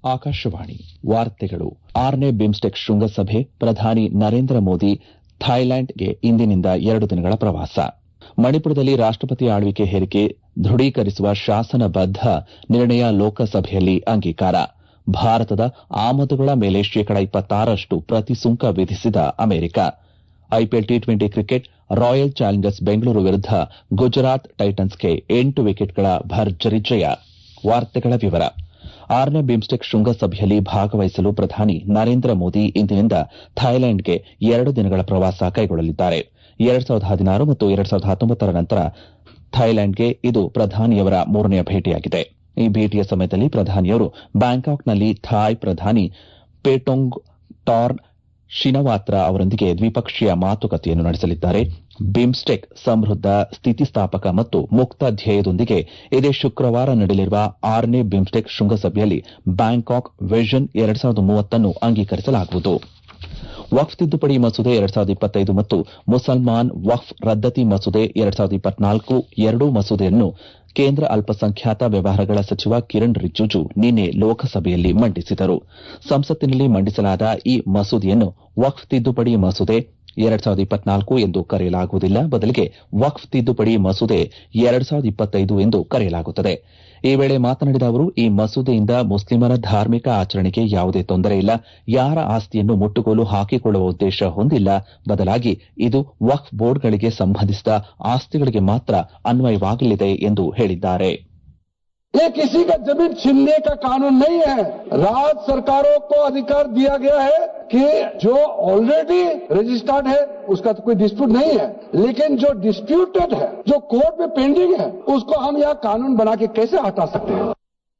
ಆಕಾಶವಾಣಿ ವಾರ್ತೆಗಳು ಆರನೇ ಬಿಮ್ಸ್ಟೆಕ್ ಶೃಂಗಸಭೆ ಪ್ರಧಾನಿ ನರೇಂದ್ರ ಮೋದಿ ಥಾಯ್ಲೆಂಡ್ಗೆ ಇಂದಿನಿಂದ ಎರಡು ದಿನಗಳ ಪ್ರವಾಸ ಮಣಿಪುರದಲ್ಲಿ ರಾಷ್ಟಪತಿ ಆಳ್ವಿಕೆ ಹೇರಿಕೆ ದೃಢೀಕರಿಸುವ ಶಾಸನಬದ್ದ ನಿರ್ಣಯ ಲೋಕಸಭೆಯಲ್ಲಿ ಅಂಗೀಕಾರ ಭಾರತದ ಆಮದುಗಳ ಮೇಲೆ ಶೇಕಡ ಇಪ್ಪತ್ತಾರರಷ್ಟು ಪ್ರತಿ ಸುಂಕ ವಿಧಿಸಿದ America IPL T twenty cricket royal challengers Bengaluru ವಿರುದ್ದ ಗುಜರಾತ್ ಟೈಟನ್ಸ್ಗೆ ಎಂಟು ವಿಕೆಟ್ಗಳ ಭರ್ಜರಿ ಜಯ ವಾರ್ತೆಗಳ ವಿವರ ಆರನೇ ಬಿಮ್ಸ್ಟೆಕ್ ಶೃಂಗಸಭೆಯಲ್ಲಿ ಭಾಗವಹಿಸಲು ಪ್ರಧಾನಿ ನರೇಂದ್ರ ಮೋದಿ ಇಂದಿನಿಂದ ಥಾಯ್ಲೆಂಡ್ಗೆ ಎರಡು ದಿನಗಳ ಪ್ರವಾಸ ಕೈಗೊಳ್ಳಲಿದ್ದಾರೆ ಎರಡ್ ಸಾವಿರದ ಹದಿನಾರು ಮತ್ತು ಎರಡ್ ಸಾವಿರದ ಹತ್ತೊಂಬತ್ತರ ನಂತರ ಥಾಯ್ಲೆಂಡ್ಗೆ ಇದು ಪ್ರಧಾನಿಯವರ ಮೂರನೆಯ ಭೇಟಿಯಾಗಿದೆ ಈ ಭೇಟಿಯ ಸಮಯದಲ್ಲಿ ಪ್ರಧಾನಿಯವರು ಬ್ಯಾಂಕಾಕ್ನಲ್ಲಿ ಥಾಯ್ ಪ್ರಧಾನಿ ಪೇಟೊಂಗ್ ಟಾರ್ನ್ ಶಿನವಾತ್ರ ಅವರೊಂದಿಗೆ ದ್ವಿಪಕ್ಷೀಯ ಮಾತುಕತೆಯನ್ನು ನಡೆಸಲಿದ್ದಾರೆ ಬಿಮ್ಸ್ಟೆಕ್ ಸಮೃದ್ದ ಸ್ಥಿತಿಸ್ಥಾಪಕ ಮತ್ತು ಮುಕ್ತ ಧ್ಯೇಯದೊಂದಿಗೆ ಇದೇ ಶುಕ್ರವಾರ ನಡೆಯಲಿರುವ ಆರನೇ ಬಿಮ್ಸ್ಟೆಕ್ ಶೃಂಗಸಭೆಯಲ್ಲಿ ಬ್ಯಾಂಕಾಕ್ ವಿಷನ್ ಎರಡ್ ಸಾವಿರದ ಮೂವತ್ತನ್ನು ಅಂಗೀಕರಿಸಲಾಗುವುದು ವಕ್ಫ್ ತಿದ್ದುಪಡಿ ಮಸೂದೆ ಎರಡ್ ಸಾವಿರದ ಇಪ್ಪತ್ತೈದು ಮತ್ತು ಮುಸಲ್ಮಾನ್ ವಕ್ಫ್ ರದ್ದತಿ ಮಸೂದೆ ಎರಡ್ ಸಾವಿರದ ಇಪ್ಪತ್ನಾಲ್ಕು ಎರಡೂ ಮಸೂದೆಯನ್ನು ಕೇಂದ್ರ ಅಲ್ಪಸಂಖ್ಯಾತ ವ್ಯವಹಾರಗಳ ಸಚಿವ ಕಿರಣ್ ರಿಜಿಜು ನಿನ್ನೆ ಲೋಕಸಭೆಯಲ್ಲಿ ಮಂಡಿಸಿದರು ಸಂಸತ್ತಿನಲ್ಲಿ ಮಂಡಿಸಲಾದ ಈ ಮಸೂದೆಯನ್ನು ವಕ್ಫ್ ತಿದ್ದುಪಡಿ ಮಸೂದೆ ಎರಡ್ ಸಾವಿರದ ಇಪ್ಪತ್ನಾಲ್ಕು ಎಂದು ಕರೆಯಲಾಗುವುದಿಲ್ಲ ಬದಲಿಗೆ ವಕ್ಫ್ ತಿದ್ದುಪಡಿ ಮಸೂದೆ ಎರಡ್ ಸಾವಿರದ ಇಪ್ಪತ್ತೈದು ಎಂದು ಕರೆಯಲಾಗುತ್ತದೆ ಈ ವೇಳೆ ಮಾತನಾಡಿದ ಅವರು ಈ ಮಸೂದೆಯಿಂದ ಮುಸ್ಲಿಮರ ಧಾರ್ಮಿಕ ಆಚರಣೆಗೆ ಯಾವುದೇ ತೊಂದರೆ ಇಲ್ಲ ಯಾರ ಆಸ್ತಿಯನ್ನು ಮುಟ್ಟುಗೋಲು ಹಾಕಿಕೊಳ್ಳುವ ಉದ್ದೇಶ ಹೊಂದಿಲ್ಲ ಬದಲಾಗಿ ಇದು ವಕ್ಫ್ ಬೋರ್ಡ್ಗಳಿಗೆ ಸಂಬಂಧಿಸಿದ ಆಸ್ತಿಗಳಿಗೆ ಮಾತ್ರ ಅನ್ವಯವಾಗಲಿದೆ ಎಂದು ಹೇಳಿದ್ದಾರೆ ये किसी का जमीन छीनने का कानून नहीं है राज्य सरकारों को अधिकार दिया गया है कि जो ऑलरेडी रजिस्टर्ड है उसका तो कोई डिस्प्यूट नहीं है लेकिन जो डिस्प्यूटेड है जो कोर्ट में पेंडिंग है उसको हम यहाँ कानून बना के कैसे हटा सकते हैं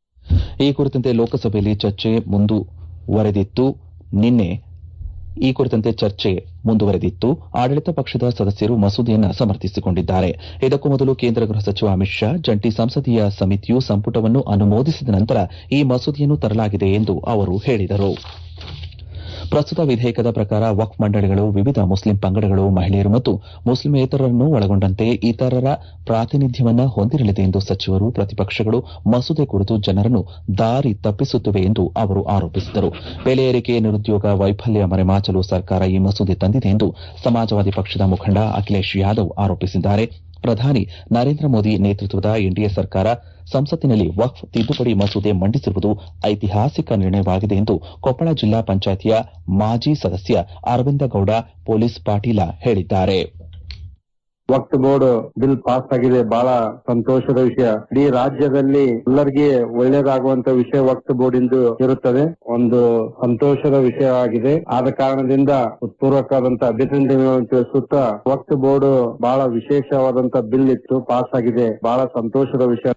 ಈ ಕುರಿತಂತೆ ಲೋಕಸಭೆಯಲ್ಲಿ ಚರ್ಚೆ ಮುಂದುವರೆದಿತ್ತು ನಿನ್ನೆ ಈ ಕುರಿತಂತೆ ಚರ್ಚೆ ಮುಂದುವರೆದಿತ್ತು ಆಡಳಿತ ಪಕ್ಷದ ಸದಸ್ಯರು ಮಸೂದೆಯನ್ನು ಸಮರ್ಥಿಸಿಕೊಂಡಿದ್ದಾರೆ ಇದಕ್ಕೂ ಮೊದಲು ಕೇಂದ್ರ ಗೃಹ ಸಚಿವ ಅಮಿತ್ ಶಾ ಜಂಟಿ ಸಂಸದೀಯ ಸಮಿತಿಯು ಸಂಪುಟವನ್ನು ಅನುಮೋದಿಸಿದ ನಂತರ ಈ ಮಸೂದೆಯನ್ನು ತರಲಾಗಿದೆ ಎಂದು ಅವರು ಹೇಳಿದರು ಪ್ರಸ್ತುತ ವಿಧೇಯಕದ ಪ್ರಕಾರ ವಕ್ಫ್ ಮಂಡಳಿಗಳು ವಿವಿಧ ಮುಸ್ಲಿಂ ಪಂಗಡಗಳು ಮಹಿಳೆಯರು ಮತ್ತು ಮುಸ್ಲಿಮೇತರರನ್ನು ಒಳಗೊಂಡಂತೆ ಇತರರ ಪ್ರಾತಿನಿಧ್ಯವನ್ನ ಹೊಂದಿರಲಿದೆ ಎಂದು ಸಚಿವರು ಪ್ರತಿಪಕ್ಷಗಳು ಮಸೂದೆ ಕುರಿತು ಜನರನ್ನು ದಾರಿ ತಪ್ಪಿಸುತ್ತಿವೆ ಎಂದು ಅವರು ಆರೋಪಿಸಿದರು ಬೆಲೆ ಏರಿಕೆ ನಿರುದ್ಯೋಗ ವೈಫಲ್ಯ ಮರೆಮಾಚಲು ಸರ್ಕಾರ ಈ ಮಸೂದೆ ತಂದಿದೆ ಎಂದು ಸಮಾಜವಾದಿ ಪಕ್ಷದ ಮುಖಂಡ ಅಖಿಲೇಶ್ ಯಾದವ್ ಆರೋಪಿಸಿದ್ದಾರೆ ಪ್ರಧಾನಿ ನರೇಂದ್ರ ಮೋದಿ ನೇತೃತ್ವದ ಎನ್ಡಿಎ ಸರ್ಕಾರ ಸಂಸತ್ತಿನಲ್ಲಿ ವಕ್ಫ್ ತಿದ್ದುಪಡಿ ಮಸೂದೆ ಮಂಡಿಸಿರುವುದು ಐತಿಹಾಸಿಕ ನಿರ್ಣಯವಾಗಿದೆ ಎಂದು ಕೊಪ್ಪಳ ಜಿಲ್ಲಾ ಪಂಚಾಯಿತಿಯ ಮಾಜಿ ಸದಸ್ಯ ಅರವಿಂದ ಗೌಡ ಪೊಲೀಸ್ ಪಾಟೀಲ ಹೇಳಿದ್ದಾರೆ ವಕ್ತ್ ಬೋರ್ಡ್ ಬಿಲ್ ಪಾಸ್ ಆಗಿದೆ ಬಹಳ ಸಂತೋಷದ ವಿಷಯ ಇಡೀ ರಾಜ್ಯದಲ್ಲಿ ಎಲ್ಲರಿಗೆ ಒಳ್ಳೇದಾಗುವಂತ ವಿಷಯ ವಕ್ತ್ ಬೋರ್ಡ್ ಇಂದು ಇರುತ್ತದೆ ಒಂದು ಸಂತೋಷದ ವಿಷಯವಾಗಿದೆ ಆದ ಕಾರಣದಿಂದ ಪೂರ್ವಕವಾದಂತ ಅಭಿನಂದನೆಗಳನ್ನು ತಿಳಿಸುತ್ತಾ ವಕ್ತ್ ಬೋರ್ಡ್ ಬಹಳ ವಿಶೇಷವಾದಂತ ಬಿಲ್ ಇತ್ತು ಪಾಸ್ ಆಗಿದೆ ಬಹಳ ಸಂತೋಷದ ವಿಷಯ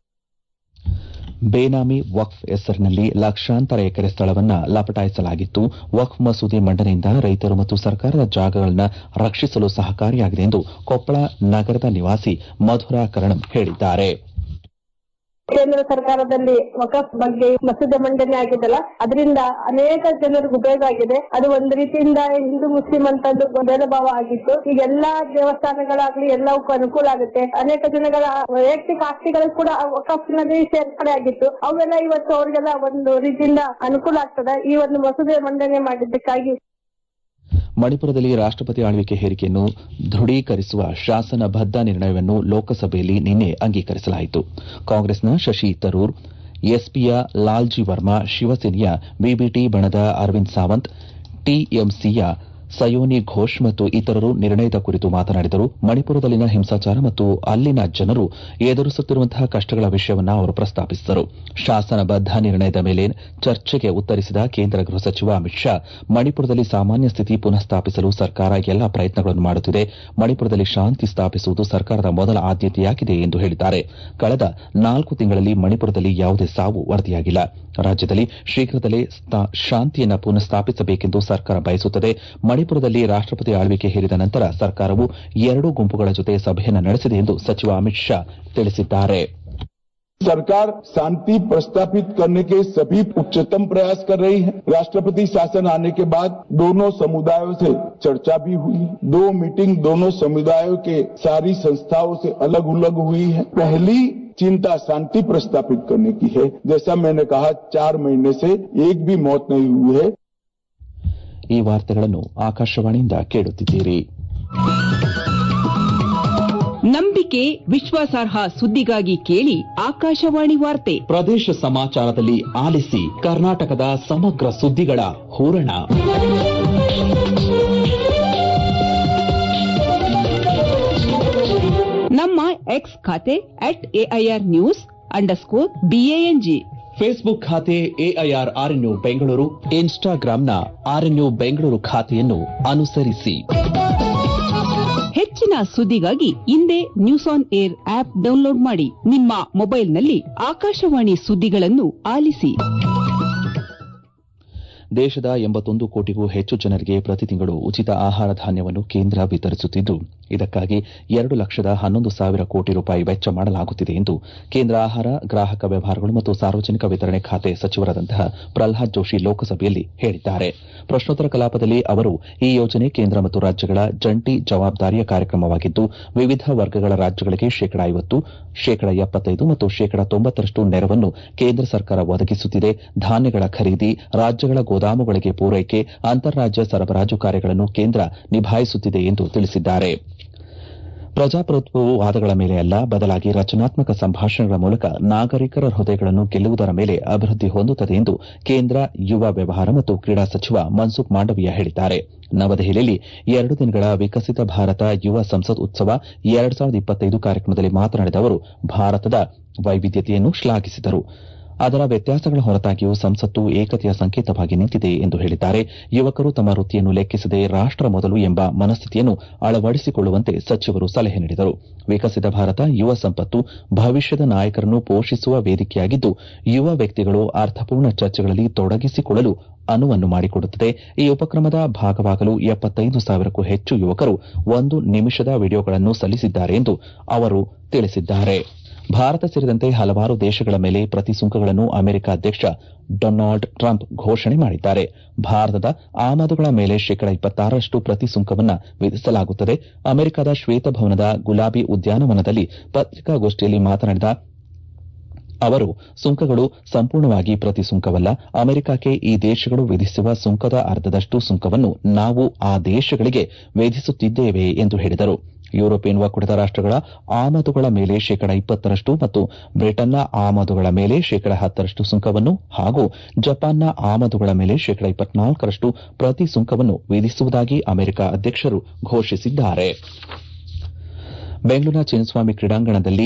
ಬೇನಾಮಿ ವಕ್ಫ್ ಹೆಸರಿನಲ್ಲಿ ಲಕ್ಷಾಂತರ ಎಕರೆ ಸ್ಥಳವನ್ನ ಲಪಟಾಯಿಸಲಾಗಿತ್ತು ವಕ್ಫ್ ಮಸೂದೆ ಮಂಡನೆಯಿಂದ ರೈತರು ಮತ್ತು ಸರ್ಕಾರದ ಜಾಗಗಳನ್ನು ರಕ್ಷಿಸಲು ಸಹಕಾರಿಯಾಗಿದೆ ಎಂದು ಕೊಪ್ಪಳ ನಗರದ ನಿವಾಸಿ ಮಧುರಾ ಕರಣಂ ಹೇಳಿದ್ದಾರೆ ಕೇಂದ್ರ ಸರ್ಕಾರದಲ್ಲಿ ವಕಫ್ ಬಗ್ಗೆ ಮಸೂದೆ ಮಂಡನೆ ಆಗಿದೆಲ್ಲ ಅದರಿಂದ ಅನೇಕ ಜನರಿಗೆ ಉಪಯೋಗ ಆಗಿದೆ ಅದು ಒಂದು ರೀತಿಯಿಂದ ಹಿಂದೂ ಮುಸ್ಲಿಂ ಅಂತಂದು ಭೇದ ಭಾವ ಆಗಿತ್ತು ಈಗ ಎಲ್ಲಾ ದೇವಸ್ಥಾನಗಳಾಗ್ಲಿ ಎಲ್ಲವಕ್ಕೂ ಅನುಕೂಲ ಆಗುತ್ತೆ ಅನೇಕ ಜನಗಳ ವೈಯಕ್ತಿಕ ಆಸ್ತಿಗಳು ಕೂಡ ವಕಫ್ನಲ್ಲಿ ಸೇರ್ಪಡೆ ಆಗಿತ್ತು ಅವೆಲ್ಲ ಇವತ್ತು ಅವ್ರಿಗೆಲ್ಲ ಒಂದು ರೀತಿಯಿಂದ ಅನುಕೂಲ ಆಗ್ತದೆ ಈ ಒಂದು ಮಸೂದೆ ಮಂಡನೆ ಮಾಡಿದ್ದಕ್ಕಾಗಿ ಮಣಿಪುರದಲ್ಲಿ ರಾಷ್ಟಪತಿ ಆಳ್ವಿಕೆ ಹೇರಿಕೆಯನ್ನು ದೃಢೀಕರಿಸುವ ಶಾಸನಬದ್ದ ನಿರ್ಣಯವನ್ನು ಲೋಕಸಭೆಯಲ್ಲಿ ನಿನ್ನೆ ಅಂಗೀಕರಿಸಲಾಯಿತು ಕಾಂಗ್ರೆಸ್ನ ಶಶಿ ತರೂರ್ ಎಸ್ಪಿಯ ಲಾಲ್ಜಿ ವರ್ಮಾ ಶಿವಸೇನೆಯ ಬಿಬಿಟಿ ಬಣದ ಅರವಿಂದ್ ಸಾವಂತ್ ಟಿಎಂಸಿಯ ಸಯೋನಿ ಘೋಷ್ ಮತ್ತು ಇತರರು ನಿರ್ಣಯದ ಕುರಿತು ಮಾತನಾಡಿದರು ಮಣಿಪುರದಲ್ಲಿನ ಹಿಂಸಾಚಾರ ಮತ್ತು ಅಲ್ಲಿನ ಜನರು ಎದುರಿಸುತ್ತಿರುವಂತಹ ಕಷ್ಟಗಳ ವಿಷಯವನ್ನು ಅವರು ಪ್ರಸ್ತಾಪಿಸಿದರು ಶಾಸನಬದ್ದ ನಿರ್ಣಯದ ಮೇಲೆ ಚರ್ಚೆಗೆ ಉತ್ತರಿಸಿದ ಕೇಂದ್ರ ಗೃಹ ಸಚಿವ ಅಮಿತ್ ಶಾ ಮಣಿಪುರದಲ್ಲಿ ಸಾಮಾನ್ಯ ಸ್ಥಿತಿ ಪುನಃ ಸ್ಥಾಪಿಸಲು ಸರ್ಕಾರ ಎಲ್ಲಾ ಪ್ರಯತ್ನಗಳನ್ನು ಮಾಡುತ್ತಿದೆ ಮಣಿಪುರದಲ್ಲಿ ಶಾಂತಿ ಸ್ಥಾಪಿಸುವುದು ಸರ್ಕಾರದ ಮೊದಲ ಆದ್ಯತೆಯಾಗಿದೆ ಎಂದು ಹೇಳಿದ್ದಾರೆ ಕಳೆದ ನಾಲ್ಕು ತಿಂಗಳಲ್ಲಿ ಮಣಿಪುರದಲ್ಲಿ ಯಾವುದೇ ಸಾವು ವರದಿಯಾಗಿಲ್ಲ ರಾಜ್ಯದಲ್ಲಿ ಶೀಘ್ರದಲ್ಲೇ ಶಾಂತಿಯನ್ನು ಪುನಃ ಸ್ಥಾಪಿಸಬೇಕೆಂದು ಸರ್ಕಾರ ಬಯಸುತ್ತದೆ ಮಣಿಪುರದಲ್ಲಿ ರಾಷ್ಟಪತಿ ಆಳ್ವಿಕೆ ಹೇರಿದ ನಂತರ ಸರ್ಕಾರವು ಎರಡೂ ಗುಂಪುಗಳ ಜೊತೆ ಸಭೆಯನ್ನು ನಡೆಸಿದೆ ಎಂದು ಸಚಿವ ಅಮಿತ್ ಶಾ ತಿಳಿಸಿದ್ದಾರೆ सरकार शांति प्रस्तापित करने के सभी उच्चतम प्रयास कर रही है राष्ट्रपति शासन आने के बाद दोनों समुदायों से चर्चा भी हुई दो मीटिंग दोनों समुदायों के सारी संस्थाओं से अलग अलग हुई है पहली चिंता शांति प्रस्तापित करने की है जैसा मैंने कहा चार महीने से एक भी मौत नहीं हुई है ಈ ವಾರ್ತೆಗಳನ್ನು ಆಕಾಶವಾಣಿಯಿಂದ ಕೇಳುತ್ತಿದ್ದೀರಿ ನಂಬಿಕೆ ವಿಶ್ವಾಸಾರ್ಹ ಸುದ್ದಿಗಾಗಿ ಕೇಳಿ ಆಕಾಶವಾಣಿ ವಾರ್ತೆ ಪ್ರದೇಶ ಸಮಾಚಾರದಲ್ಲಿ ಆಲಿಸಿ ಕರ್ನಾಟಕದ ಸಮಗ್ರ ಸುದ್ದಿಗಳ ಹೂರಣ ನಮ್ಮ ಎಕ್ಸ್ ಖಾತೆ at AIR news underscore B A N G Facebook ಖಾತೆ ಎಐಆರ್ ಆರ್ಎನ್ಯು ಬೆಂಗಳೂರು ಇನ್ಸ್ಟಾಗ್ರಾಂನ ಆರ್ಎನ್ಯು ಬೆಂಗಳೂರು ಖಾತೆಯನ್ನು ಅನುಸರಿಸಿ ಹೆಚ್ಚಿನ ಸುದ್ದಿಗಾಗಿ ಹಿಂದೆ news on air app download ಮಾಡಿ ನಿಮ್ಮ ಮೊಬೈಲ್ನಲ್ಲಿ ಆಕಾಶವಾಣಿ ಸುದ್ದಿಗಳನ್ನು ಆಲಿಸಿ ದೇಶದ ಎಂಬತ್ತೊಂದು ಕೋಟಿಗೂ ಹೆಚ್ಚು ಜನರಿಗೆ ಪ್ರತಿ ತಿಂಗಳು ಉಚಿತ ಆಹಾರ ಧಾನ್ಯವನ್ನು ಕೇಂದ್ರ ವಿತರಿಸುತ್ತಿದ್ದು ಇದಕ್ಕಾಗಿ ಎರಡು ಲಕ್ಷದ ಹನ್ನೊಂದು ಸಾವಿರ ಕೋಟಿ ರೂಪಾಯಿ ವೆಚ್ಚ ಮಾಡಲಾಗುತ್ತಿದೆ ಎಂದು ಕೇಂದ್ರ ಆಹಾರ ಗ್ರಾಹಕ ವ್ಯವಹಾರಗಳು ಮತ್ತು ಸಾರ್ವಜನಿಕ ವಿತರಣೆ ಖಾತೆ ಸಚಿವರಾದಂತಹ ಪ್ರಲ್ಹಾದ್ ಜೋಶಿ ಲೋಕಸಭೆಯಲ್ಲಿ ಹೇಳಿದ್ದಾರೆ ಪ್ರಶ್ನೋತ್ತರ ಕಲಾಪದಲ್ಲಿ ಅವರು ಈ ಯೋಜನೆ ಕೇಂದ್ರ ಮತ್ತು ರಾಜ್ಯಗಳ ಜಂಟಿ ಜವಾಬ್ದಾರಿಯ ಕಾರ್ಯಕ್ರಮವಾಗಿದ್ದು ವಿವಿಧ ವರ್ಗಗಳ ರಾಜ್ಯಗಳಿಗೆ ಶೇಕಡ ಐವತ್ತು ಶೇಕಡ ಎಪ್ಪತ್ತೈದು ಮತ್ತು ಶೇಕಡ ತೊಂಬತ್ತರಷ್ಟು ನೆರವನ್ನು ಕೇಂದ್ರ ಸರ್ಕಾರ ಒದಗಿಸುತ್ತಿದೆ ಧಾನ್ಯಗಳ ಖರೀದಿ ರಾಜ್ಯಗಳ ಗೋದಾಮುಗಳಿಗೆ ಪೂರೈಕೆ ಅಂತಾರಾಜ್ಯ ಸರಬರಾಜು ಕಾರ್ಯಗಳನ್ನು ಕೇಂದ್ರ ನಿಭಾಯಿಸುತ್ತಿದೆ ಎಂದು ತಿಳಿಸಿದ್ದಾರೆ ಪ್ರಜಾಪ್ರಭುತ್ವವು ವಾದಗಳ ಮೇಲೆ ಅಲ್ಲ ಬದಲಾಗಿ ರಚನಾತ್ಮಕ ಸಂಭಾಷಣೆಗಳ ಮೂಲಕ ನಾಗರಿಕರ ಹೃದಯಗಳನ್ನು ಗೆಲ್ಲುವುದರ ಮೇಲೆ ಅಭಿವೃದ್ಧಿ ಹೊಂದುತ್ತದೆ ಎಂದು ಕೇಂದ್ರ ಯುವ ವ್ಯವಹಾರ ಮತ್ತು ಕ್ರೀಡಾ ಸಚಿವ ಮನ್ಸುಖ್ ಮಾಂಡವೀಯ ಹೇಳಿದ್ದಾರೆ ನವದೆಹಲಿಯಲ್ಲಿ ಎರಡು ದಿನಗಳ ವಿಕಸಿತ ಭಾರತ ಯುವ ಸಂಸತ್ ಉತ್ಸವ ಎರಡು ಸಾವಿರದ ಇಪ್ಪತ್ತೈದು ಕಾರ್ಯಕ್ರಮದಲ್ಲಿ ಮಾತನಾಡಿದ ಅವರು ಭಾರತದ ವೈವಿಧ್ಯತೆಯನ್ನು ಶ್ಲಾಘಿಸಿದರು ಅದರ ವ್ಯತ್ಯಾಸಗಳ ಹೊರತಾಗಿಯೂ ಸಂಸತ್ತು ಏಕತೆಯ ಸಂಕೇತವಾಗಿ ನಿಂತಿದೆ ಎಂದು ಹೇಳಿದ್ದಾರೆ ಯುವಕರು ತಮ್ಮ ವೃತ್ತಿಯನ್ನು ಲೆಕ್ಕಿಸದೆ ರಾಷ್ಟ ಮೊದಲು ಎಂಬ ಮನಸ್ಥಿತಿಯನ್ನು ಅಳವಡಿಸಿಕೊಳ್ಳುವಂತೆ ಸಚಿವರು ಸಲಹೆ ನೀಡಿದರು ವಿಕಸಿತ ಭಾರತ ಯುವ ಸಂಪತ್ತು ಭವಿಷ್ಯದ ನಾಯಕರನ್ನು ಪೋಷಿಸುವ ವೇದಿಕೆಯಾಗಿದ್ದು ಯುವ ವ್ಯಕ್ತಿಗಳು ಅರ್ಥಪೂರ್ಣ ಚರ್ಚೆಗಳಲ್ಲಿ ತೊಡಗಿಸಿಕೊಳ್ಳಲು ಅನುವನ್ನು ಮಾಡಿಕೊಡುತ್ತದೆ ಈ ಉಪಕ್ರಮದ ಭಾಗವಾಗಲು ಎಪ್ಪತ್ತೈದು ಸಾವಿರಕ್ಕೂ ಹೆಚ್ಚು ಯುವಕರು ಒಂದು ನಿಮಿಷದ ವಿಡಿಯೋಗಳನ್ನು ಸಲ್ಲಿಸಿದ್ದಾರೆ ಎಂದು ಅವರು ತಿಳಿಸಿದ್ದಾರೆ ಭಾರತ ಸೇರಿದಂತೆ ಹಲವಾರು ದೇಶಗಳ ಮೇಲೆ ಪ್ರತಿ ಸುಂಕಗಳನ್ನು ಅಮೆರಿಕ ಅಧ್ಯಕ್ಷ ಡೊನಾಲ್ಡ್ ಟ್ರಂಪ್ ಘೋಷಣೆ ಮಾಡಿದ್ದಾರೆ ಭಾರತದ ಆಮದುಗಳ ಮೇಲೆ ಶೇಕಡ ಇಪ್ಪತ್ತಾರರಷ್ಟು ಪ್ರತಿ ಸುಂಕವನ್ನು ವಿಧಿಸಲಾಗುತ್ತದೆ ಅಮೆರಿಕದ ಶ್ವೇತಭವನದ ಗುಲಾಬಿ ಉದ್ಯಾನವನದಲ್ಲಿ ಪತ್ರಿಕಾಗೋಷ್ಠಿಯಲ್ಲಿ ಮಾತನಾಡಿದ ಅವರು ಸುಂಕಗಳು ಸಂಪೂರ್ಣವಾಗಿ ಪ್ರತಿ ಸುಂಕವಲ್ಲ ಅಮೆರಿಕಕ್ಕೆ ಈ ದೇಶಗಳು ವಿಧಿಸುವ ಸುಂಕದ ಅರ್ಧದಷ್ಟು ಸುಂಕವನ್ನು ನಾವು ಆ ದೇಶಗಳಿಗೆ ವಿಧಿಸುತ್ತಿದ್ದೇವೆ ಎಂದು ಹೇಳಿದರು ಯುರೋಪಿಯನ್ ಒಕ್ಕೂಟದ ರಾಷ್ಟಗಳ ಆಮದುಗಳ ಮೇಲೆ ಶೇಕಡ ಇಪ್ಪತ್ತರಷ್ಟು ಮತ್ತು ಬ್ರಿಟನ್ನ ಆಮದುಗಳ ಮೇಲೆ ಶೇಕಡ ಹತ್ತರಷ್ಟು ಸುಂಕವನ್ನು ಹಾಗೂ ಜಪಾನ್ನ ಆಮದುಗಳ ಮೇಲೆ ಶೇಕಡ ಇಪ್ಪತ್ನಾಲ್ಕರಷ್ಟು ಪ್ರತಿ ಸುಂಕವನ್ನು ವಿಧಿಸುವುದಾಗಿ ಅಮೆರಿಕ ಅಧ್ಯಕ್ಷರು ಘೋಷಿಸಿದ್ದಾರೆ ಬೆಂಗಳೂರಿನ ಚಿನ್ನಸ್ವಾಮಿ ಕ್ರೀಡಾಂಗಣದಲ್ಲಿ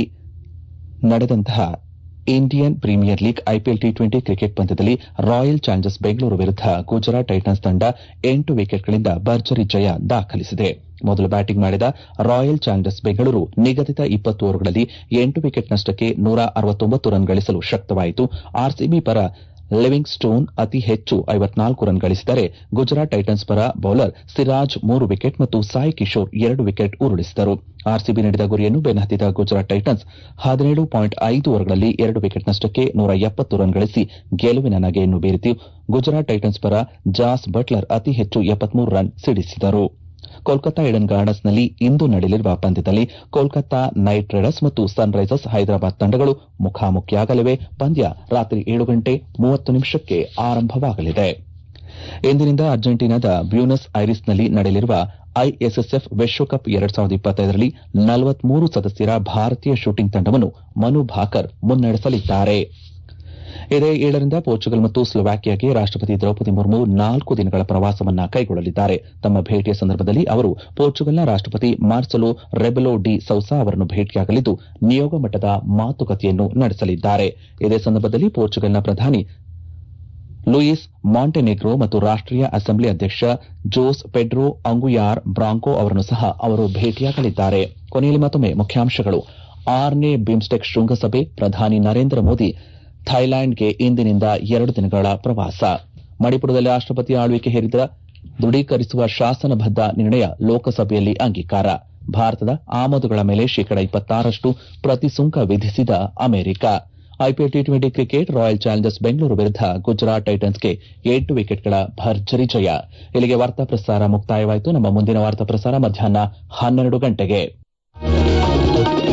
ನಡೆದಂತಹ Indian premier league IPL T twenty cricket ಪಂದ್ಯದಲ್ಲಿ ರಾಯಲ್ ಚಾಲೆಂಜರ್ಸ್ ಬೆಂಗಳೂರು ವಿರುದ್ಧ ಗುಜರಾತ್ ಟೈಟನ್ಸ್ ತಂಡ ಎಂಟು ವಿಕೆಟ್ಗಳಿಂದ ಭರ್ಜರಿ ಜಯ ದಾಖಲಿಸಿದೆ ಮೊದಲು ಬ್ಯಾಟಿಂಗ್ ಮಾಡಿದ ರಾಯಲ್ ಚಾಲೆಂಜರ್ಸ್ ಬೆಂಗಳೂರು ನಿಗದಿತ ಇಪ್ಪತ್ತು ಓವರ್ಗಳಲ್ಲಿ ಎಂಟು ವಿಕೆಟ್ ನಷ್ಟಕ್ಕೆ ನೂರ ಅರವತ್ತೊಂಬತ್ತು ರನ್ ಗಳಿಸಲು ಶಕ್ತವಾಯಿತು ಆರ್ಸಿಬಿ ಪರ ಲಿವಿಂಗ್ ಸ್ಟೋನ್ ಅತಿ ಹೆಚ್ಚು ಐವತ್ನಾಲ್ಕು ರನ್ ಗಳಿಸಿದರೆ ಗುಜರಾತ್ ಟೈಟನ್ಸ್ ಪರ ಬೌಲರ್ ಸಿರಾಜ್ ಮೂರು ವಿಕೆಟ್ ಮತ್ತು ಸಾಯಿ ಕಿಶೋರ್ ಎರಡು ವಿಕೆಟ್ ಉರುಳಿಸಿದರು ಆರ್ಸಿಬಿ ನೀಡಿದ ಗುರಿಯನ್ನು ಬೆನ್ನಹತ್ತಿದ ಗುಜರಾತ್ ಟೈಟನ್ಸ್ ಹದಿನೇಳು ಪಾಯಿಂಟ್ ಐದು ಓವರ್ಗಳಲ್ಲಿ ಎರಡು ವಿಕೆಟ್ ನಷ್ಟಕ್ಕೆ ನೂರ ಎಪ್ಪತ್ತು ರನ್ ಗಳಿಸಿ ಗೆಲುವಿನ ನಗೆಯನ್ನು ಬೀರಿತು ಗುಜರಾತ್ ಟೈಟನ್ಸ್ ಪರ ಜಾಸ್ ಬಟ್ಲರ್ ಅತಿ ಹೆಚ್ಚು ಎಪ್ಪತ್ಮೂರು ರನ್ ಸಿಡಿಸಿದರು ಕೋಲ್ಕತಾ ಈಡನ್ ಗಾರ್ಡನ್ಸ್ನಲ್ಲಿ ಇಂದು ನಡೆಯಲಿರುವ ಪಂದ್ಯದಲ್ಲಿ ಕೋಲ್ಕತಾ ನೈಟ್ ರೈಡರ್ಸ್ ಮತ್ತು ಸನ್ ರೈಸರ್ಸ್ ಹೈದರಾಬಾದ್ ತಂಡಗಳು ಮುಖಾಮುಖಿಯಾಗಲಿವೆ ಪಂದ್ಯ ರಾತ್ರಿ ಏಳು ಗಂಟೆ ಮೂವತ್ತು ನಿಮಿಷಕ್ಕೆ ಆರಂಭವಾಗಲಿದೆ ಇಂದಿನಿಂದ ಅರ್ಜೆಂಟೀನಾದ ಬ್ಯೂನಸ್ ಐರಿಸ್ನಲ್ಲಿ ನಡೆಯಲಿರುವ ಐಎಸ್ಎಸ್ಎಫ್ ವಿಶ್ವಕಪ್ ಎರಡ್ ಸಾವಿರದ ಇಪ್ಪತ್ತೈದರಲ್ಲಿ ನಲವತ್ಮೂರು ಸದಸ್ಯರ ಭಾರತೀಯ ಶೂಟಿಂಗ್ ತಂಡವನ್ನು ಮನು ಭಾಕರ್ ಮುನ್ನಡೆಸಲಿದ್ದಾರೆ ಇದೇ ಏಳರಿಂದ ಪೋರ್ಚುಗಲ್ ಮತ್ತು ಸ್ಲೋವಾಕಿಯಾಗೆ ರಾಷ್ಟಪತಿ ದ್ರೌಪದಿ ಮುರ್ಮು ನಾಲ್ಕು ದಿನಗಳ ಪ್ರವಾಸವನ್ನ ಕೈಗೊಳ್ಳಲಿದ್ದಾರೆ ತಮ್ಮ ಭೇಟಿಯ ಸಂದರ್ಭದಲ್ಲಿ ಅವರು ಪೋರ್ಚುಗಲ್ನ ರಾಷ್ಟಪತಿ ಮಾರ್ಸೆಲೋ ರೆಬೆಲೋ ಡಿ ಸೌಸಾ ಅವರನ್ನು ಭೇಟಿಯಾಗಲಿದ್ದು ನಿಯೋಗ ಮಟ್ಟದ ಮಾತುಕತೆಯನ್ನು ನಡೆಸಲಿದ್ದಾರೆ ಇದೇ ಸಂದರ್ಭದಲ್ಲಿ ಪೋರ್ಚುಗಲ್ನ ಪ್ರಧಾನಿ ಲೂಯಿಸ್ ಮಾಂಟೆನೆಗ್ರೋ ಮತ್ತು ರಾಷ್ಟೀಯ ಅಸೆಂಬ್ಲಿ ಅಧ್ಯಕ್ಷ ಜೋಸ್ ಪೆಡ್ರೋ ಅಂಗುಯಾರ್ ಬ್ರಾಂಕೋ ಅವರನ್ನು ಸಹ ಅವರು ಭೇಟಿಯಾಗಲಿದ್ದಾರೆ ಕೊನೆಯಲ್ಲಿ ಮತ್ತೊಮ್ಮೆ ಮುಖ್ಯಾಂಶಗಳು ಆರನೇ ಬಿಮ್ಸ್ಟೆಕ್ ಶೃಂಗಸಭೆ ಪ್ರಧಾನಿ ನರೇಂದ್ರ ಮೋದಿ ಥೈಲ್ಯಾಂಡ್ಗೆ ಇಂದಿನಿಂದ ಎರಡು ದಿನಗಳ ಪ್ರವಾಸ ಮಣಿಪುರದಲ್ಲಿ ರಾಷ್ಟಪತಿ ಆಳ್ವಿಕೆ ಹೇರಿದ ದೃಢೀಕರಿಸುವ ಶಾಸನಬದ್ದ ನಿರ್ಣಯ ಲೋಕಸಭೆಯಲ್ಲಿ ಅಂಗೀಕಾರ ಭಾರತದ ಆಮದುಗಳ ಮೇಲೆ ಶೇಕಡ ಇಪ್ಪತ್ತಾರಷ್ಟು ಪ್ರತಿಸುಂಕ ವಿಧಿಸಿದ America IPL T twenty cricket royal challengers Bengaluru ವಿರುದ್ಧ ಗುಜರಾತ್ ಟೈಟನ್ಸ್ಗೆ ಎಂಟು ವಿಕೆಟ್ಗಳ ಭರ್ಜರಿ ಜಯ ಇಲ್ಲಿಗೆ ವಾರ್ತಾ ಪ್ರಸಾರ ಮುಕ್ತಾಯವಾಯಿತು ನಮ್ಮ ಮುಂದಿನ ವಾರ್ತಾ ಪ್ರಸಾರ ಮಧ್ಯಾಹ್ನ ಹನ್ನೆರಡು ಗಂಟೆಗೆ